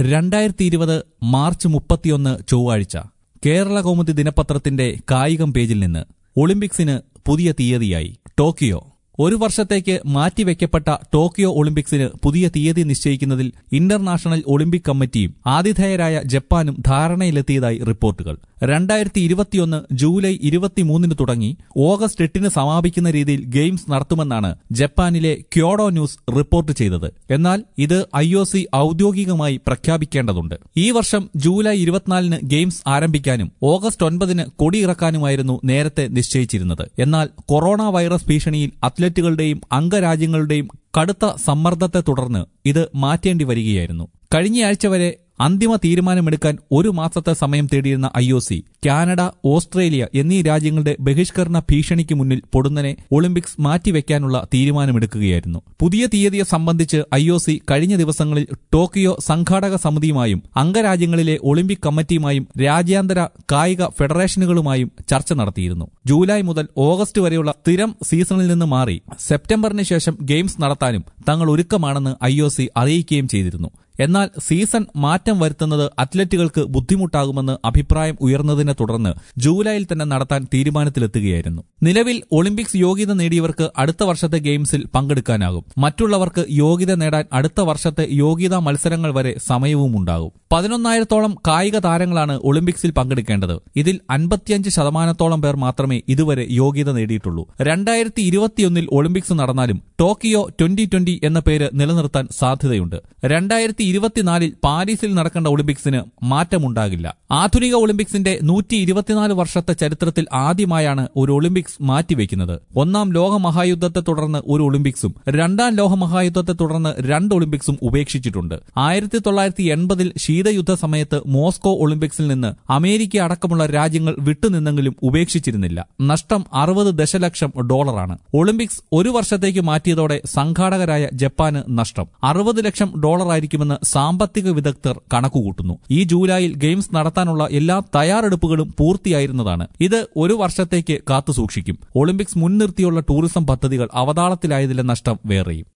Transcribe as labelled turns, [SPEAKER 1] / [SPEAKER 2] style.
[SPEAKER 1] രണ്ടായിരത്തി ഇരുപത് മാർച്ച് മുപ്പത്തിയൊന്ന് ചൊവ്വാഴ്ച കേരള കൗമുദി ദിനപത്രത്തിന്റെ കായികം പേജിൽ നിന്ന് ഒളിമ്പിക്സിന് പുതിയ തീയതിയായി ടോക്കിയോ ഒരു വർഷത്തേക്ക് മാറ്റിവെക്കപ്പെട്ട ടോക്കിയോ ഒളിമ്പിക്സിന് പുതിയ തീയതി നിശ്ചയിക്കുന്നതിൽ ഇന്റർനാഷണൽ ഒളിമ്പിക് കമ്മിറ്റിയും ആതിഥേയരായ ജപ്പാനും ധാരണയിലെത്തിയതായി റിപ്പോർട്ടുകൾ രണ്ടായിരത്തി ഇരുപത്തിയൊന്ന് ജൂലൈ ഇരുപത്തിമൂന്നിന് തുടങ്ങി ഓഗസ്റ്റ് എട്ടിന് സമാപിക്കുന്ന രീതിയിൽ ഗെയിംസ് നടത്തുമെന്നാണ് ജപ്പാനിലെ ക്യോഡോ ന്യൂസ് റിപ്പോർട്ട് ചെയ്തത് എന്നാൽ ഇത് ഐ ഒ സി ഔദ്യോഗികമായി പ്രഖ്യാപിക്കേണ്ടതുണ്ട് ഈ വർഷം ജൂലൈ ഇരുപത്തിനാലിന് ഗെയിംസ് ആരംഭിക്കാനും ഓഗസ്റ്റ് ഒൻപതിന് കൊടിയിറക്കാനുമായിരുന്നു നേരത്തെ നിശ്ചയിച്ചിരുന്നത് എന്നാൽ കൊറോണ വൈറസ് ഭീഷണിയിൽ അത്ലറ്റുകളുടെയും അംഗരാജ്യങ്ങളുടെയും കടുത്ത സമ്മർദ്ദത്തെ തുടർന്ന് ഇത് മാറ്റേണ്ടി വരികയായിരുന്നു കഴിഞ്ഞയാഴ്ച വരെ അന്തിമ തീരുമാനമെടുക്കാൻ ഒരു മാസത്തെ സമയം തേടിയിരുന്ന I O C Canada Australia എന്നീ രാജ്യങ്ങളുടെ ബഹിഷ്കരണ ഭീഷണിക്ക് മുന്നിൽ പൊടുന്നനെ ഒളിമ്പിക്സ് മാറ്റിവെക്കാനുള്ള തീരുമാനമെടുക്കുകയായിരുന്നു പുതിയ തീയതിയെ സംബന്ധിച്ച് ഐ ഒ സി കഴിഞ്ഞ ദിവസങ്ങളിൽ ടോക്കിയോ സംഘാടക സമിതിയുമായും അംഗരാജ്യങ്ങളിലെ ഒളിമ്പിക് കമ്മിറ്റിയുമായും രാജ്യാന്തര കായിക ഫെഡറേഷനുകളുമായും ചർച്ച നടത്തിയിരുന്നു ജൂലൈ മുതൽ ഓഗസ്റ്റ് വരെയുള്ള സ്ഥിരം സീസണിൽ നിന്ന് മാറി സെപ്റ്റംബറിന് ശേഷം ഗെയിംസ് നടത്താനും തങ്ങൾ ഒരുക്കമാണെന്ന് ഐ ഒ സി അറിയിക്കുകയും ചെയ്തിരുന്നു എന്നാൽ സീസൺ മാറ്റം വരുത്തുന്നത് അത്ലറ്റുകൾക്ക് ബുദ്ധിമുട്ടാകുമെന്ന് അഭിപ്രായം ഉയർന്നതിനെ തുടർന്ന് ജൂലൈയിൽ തന്നെ നടത്താൻ തീരുമാനത്തിലെത്തുകയായിരുന്നു നിലവിൽ ഒളിമ്പിക്സ് യോഗ്യത നേടിയവർക്ക് അടുത്ത വർഷത്തെ ഗെയിംസിൽ പങ്കെടുക്കാനാകും മറ്റുള്ളവർക്ക് യോഗ്യത നേടാൻ അടുത്ത വർഷത്തെ യോഗ്യതാ മത്സരങ്ങൾ വരെ സമയവും ഉണ്ടാകും പതിനൊന്നായിരത്തോളം കായിക താരങ്ങളാണ് ഒളിമ്പിക്സിൽ പങ്കെടുക്കേണ്ടത് ഇതിൽ അൻപത്തിയഞ്ച് ശതമാനത്തോളം പേർ മാത്രമേ ഇതുവരെ യോഗ്യത നേടിയിട്ടുള്ളൂ രണ്ടായിരത്തി ഇരുപത്തിയൊന്നിൽ ഒളിമ്പിക്സ് നടന്നാലും ടോക്കിയോ ട്വന്റി ട്വന്റി എന്ന പേര് നിലനിർത്താൻ സാധ്യതയുണ്ട് രണ്ടായിരത്തി ഇരുപത്തിനാലിൽ പാരീസിൽ നടക്കേണ്ട ഒളിമ്പിക്സിന് മാറ്റമുണ്ടാകില്ല ആധുനിക ഒളിമ്പിക്സിന്റെ നൂറ്റി ഇരുപത്തിനാല് വർഷത്തെ ചരിത്രത്തിൽ ആദ്യമായാണ് ഒരു ഒളിമ്പിക്സ് മാറ്റിവെക്കുന്നത് ഒന്നാം ലോക മഹായുദ്ധത്തെ തുടർന്ന് ഒരു ഒളിമ്പിക്സും രണ്ടാം ലോക മഹായുദ്ധത്തെ തുടർന്ന് രണ്ട് ഒളിമ്പിക്സും ഉപേക്ഷിച്ചിട്ടുണ്ട് ആയിരത്തി തൊള്ളായിരത്തി എൺപതിൽ ശീതയുദ്ധ സമയത്ത് മോസ്കോ ഒളിമ്പിക്സിൽ നിന്ന് അമേരിക്ക അടക്കമുള്ള രാജ്യങ്ങൾ വിട്ടുനിന്നെങ്കിലും ഉപേക്ഷിച്ചിരുന്നില്ല നഷ്ടം അറുപത് ദശലക്ഷം ഡോളറാണ് ഒളിമ്പിക്സ് ഒരു വർഷത്തേക്ക് മാറ്റിയതോടെ സംഘാടകരായ ജപ്പാന് നഷ്ടം അറുപത് ലക്ഷം ഡോളറായിരിക്കുമെന്ന് സാമ്പത്തിക വിദഗ്ധർ കണക്കുകൂട്ടുന്നു ഈ ജൂലൈയിൽ ഗെയിംസ് നടത്താനുള്ള എല്ലാ തയ്യാറെടുപ്പുകളും പൂർത്തിയായിരുന്നതാണ് ഇത് ഒരു വർഷത്തേക്ക് കാത്തുസൂക്ഷിക്കും ഒളിമ്പിക്സ് മുൻനിർത്തിയുള്ള ടൂറിസം പദ്ധതികൾ അവതാളത്തിലായതിലെ നഷ്ടം വേറെയും